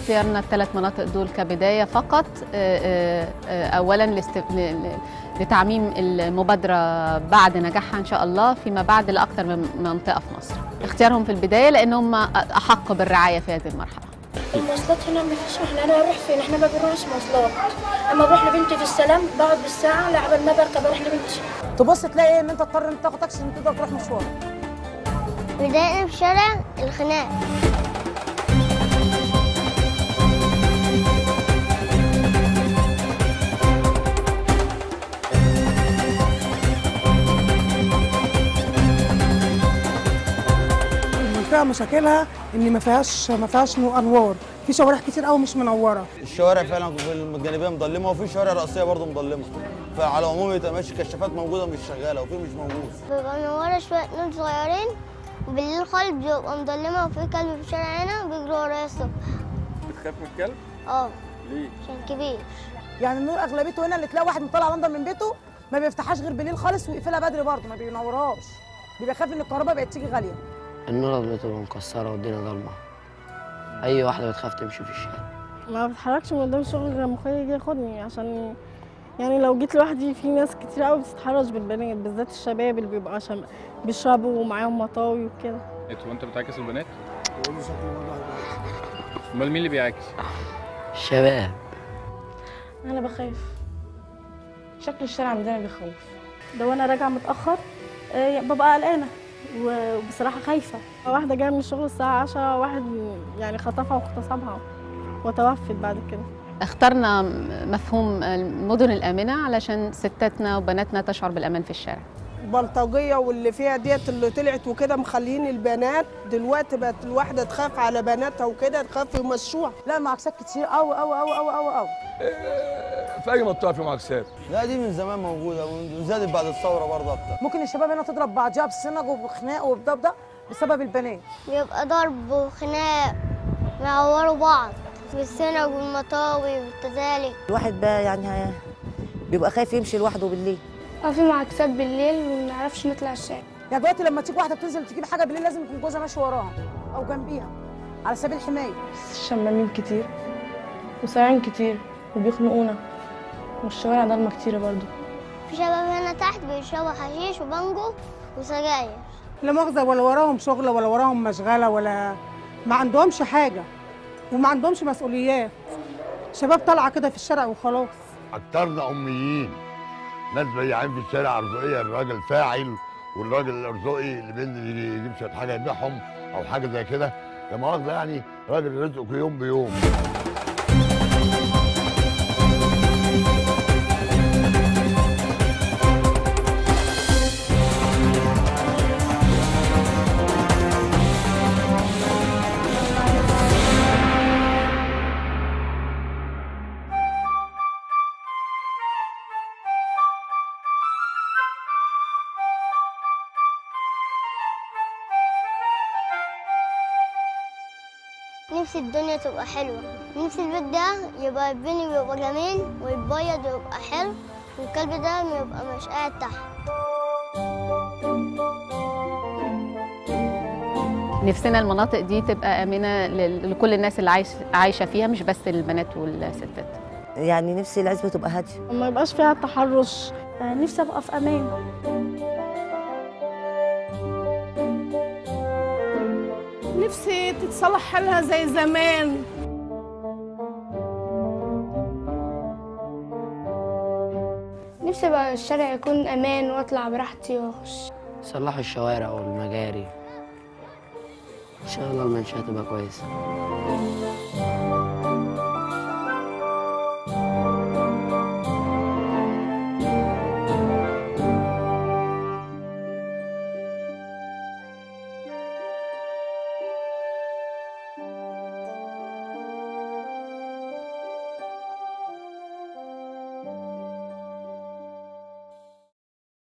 اختيارنا الثلاث مناطق دول كبدايه فقط آه، آه، آه، اولا لاست- ل- ل- لتعميم المبادره بعد نجاحها ان شاء الله فيما بعد لاكثر من منطقه في مصر اختيارهم في البدايه لان هم احق بالرعايه في هذه المرحله المواصلات هنا ما فيش احنا انا اروح فين احنا ما بنروحش مواصلات اما بروح لبنتي في السلام بقعد بالساعه لعبال ما بركب اروح لبنتي تبص تلاقي ايه ان انت تضطر انت تاخد تاكسي عشان تقدر تروح مشوار بداية في شارع الخناق المنطقه مشاكلها ان ما فيهاش ما فيهاش نو- انوار في شوارع كتير قوي مش منوره الشوارع فعلا في الجانبيه مظلمه وفي شوارع رئيسيه برضه مظلمه فعلى العموم يبقى ماشي كشافات موجوده مش شغاله وفي مش موجود بيبقى منورة شوية نور صغيرين وبالليل خالص بيبقى مظلمة وفي كلب في الشارع هنا بيجري ورايا الصبح بتخاف من الكلب؟ اه ليه؟ عشان كبير يعني النور اغلبيته هنا اللي تلاقي واحد مطلع لندن من بيته ما بيفتحهاش غير بالليل خالص ويقفلها بدري برضه ما بينورهاش بيبقى خايف ان الكهرباء بقت تيجي غاليه النور بتبقى مكسرة والدنيا ضلمة أي واحدة بتخاف تمشي في الشارع ما بتحركش من قدام الشغل غير لما اخويا يجي ياخدني عشان يعني لو جيت لوحدي في ناس كتير قوي بتتحرش بالبنات بالذات الشباب اللي بيبقوا عشان بيشربوا ومعاهم مطاوي وكده انت وانت بتعاكس البنات؟ امال مين اللي بيعاكس؟ الشباب انا بخاف شكل الشارع عندنا بيخوف لو انا راجعه متاخر آه، ببقى قلقانه وبصراحه خايفه واحده جايه من الشغل الساعه 10 واحد يعني خطفها واغتصبها وتوفت بعد كده اخترنا مفهوم المدن الامنه علشان ستاتنا وبناتنا تشعر بالامان في الشارع البلطجيه واللي فيها ديت اللي طلعت وكده مخليين البنات دلوقتي بقت الواحده تخاف على بناتها وكده تخاف يمشوها لا معاكسات كتير قوي قوي قوي قوي قوي قوي في اي منطقه في معاكسات لا دي من زمان موجوده وزادت بعد الثوره برضه اكتر ممكن الشباب هنا تضرب بعضها بسنج وبخناق وبضبضه بسبب البنات بيبقى ضرب وخناق بيعوروا بعض بالسنج والمطاوي والتزالج الواحد بقى يعني ها- بيبقى خايف يمشي لوحده بالليل اه في معاكسات بالليل وما نعرفش نطلع الشارع يعني دلوقتي لما تيجي واحده بتنزل تجيب حاجه بالليل لازم يكون جوزها ماشي وراها او جنبيها على سبيل الحمايه شمامين كتير وساعين كتير وبيخنقونا والشوارع ضلمه كتير برضو في شباب هنا تحت بيشربوا حشيش وبانجو وسجاير لا مؤاخذه ولا وراهم شغل ولا وراهم مشغله ولا ما عندهمش حاجه وما عندهمش مسؤوليات شباب طالعه كده في الشارع وخلاص اكترنا اميين ناس بياعين في الشارع ارزقيه الراجل فاعل والراجل الارزقي اللي بينزل يجي- يجيب شويه حاجه يبيعهم او حاجه زي كده لا مؤاخذه يعني راجل رزقه يوم بيوم نفسي الدنيا تبقى حلوة نفسي البيت ده يبقى يبني ويبقى جميل ويتبيض ويبقى حلو والكلب ده ما يبقى مش قاعد تحت نفسنا المناطق دي تبقى امنه لل- لكل الناس اللي عايش عايشه فيها مش بس البنات والستات يعني نفسي العزبه تبقى هاديه وما يبقاش فيها تحرش نفسي ابقى في امان نفسي تتصلح حالها زي زمان نفسي بقى الشارع يكون امان واطلع براحتي واخش صلحوا الشوارع والمجاري إن شاء الله المنشأة تبقى كويسة